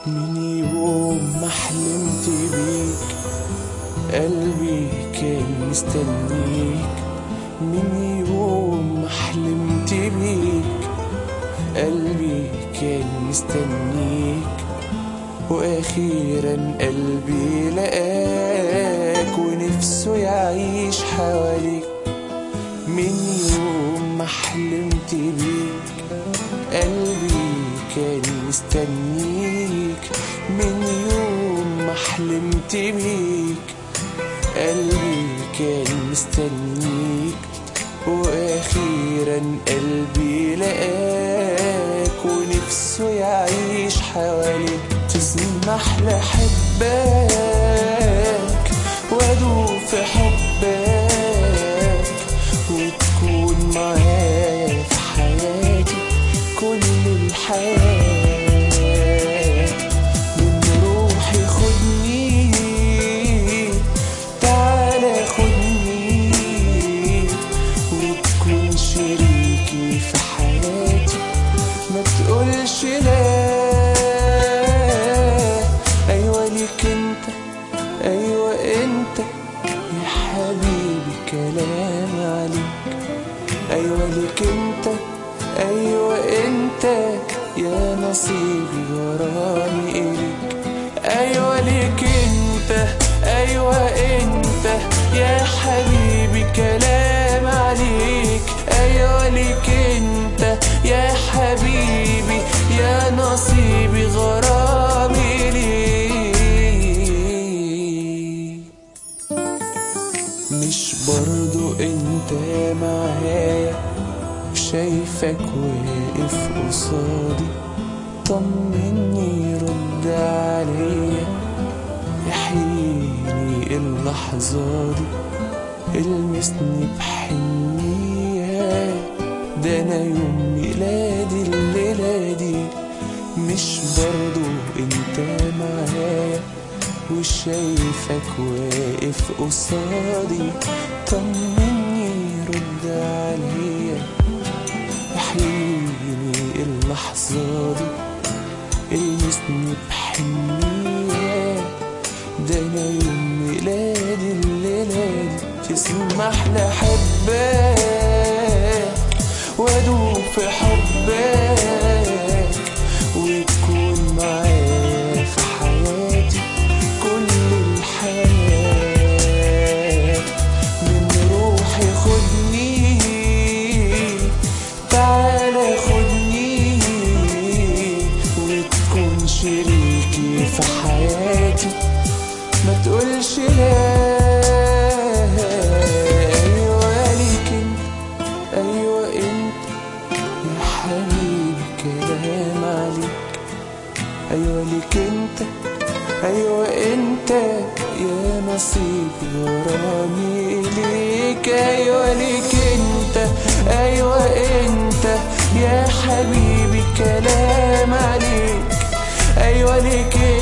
من يوم ما حلمت بيك قلبي كان مستنيك من يوم ما حلمت بيك قلبي كان مستنيك واخيرا قلبي لقاك ونفسه يعيش حواليك من يوم ما حلمت بيك قلبي كان مستنيك من يوم ما حلمت بيك قلبي كان مستنيك واخيرا قلبي لقاك ونفسه يعيش حواليك تسمح لحبك وادوب في حبك وتكون معايا في حياتي كل الحياة من روحي خدني تعالى خدني وتكون شريكي في حياتي ما تقولش لا ايوه ليك انت ايوه انت يا حبيبي كلام عليك ايوه ليك انت ايوه انت يا نصيبي غرامي اليك ايوه ليك انت ايوه انت يا حبيبي كلام عليك ايوه ليك انت يا حبيبي يا نصيبي غرامي ليك مش برضو انت معايا شايفك واقف قصادي طمني رد عليا يحييني اللحظة دي المسني بحنية ده انا يوم ميلادي الليلة دي مش برضو انت معايا وشايفك واقف قصادي طمني رد عليا يحييني اللحظة دي المسني بحنية ده انا يوم ميلادي الليلة دي تسمح لحبك وادوب في حبك وتكون معايا في حياتي كل الحياة من روحي خدني تعالى خدني وتكون شريكي في حياتي ما تقولش لا ايوه ليك انت ايوه انت يا حبيبي كلام عليك ايوه ليك انت ايوه انت يا نصيبي غرامي ليك ايوه ليك انت ايوه انت يا حبيبي كلام عليك ايوه ليك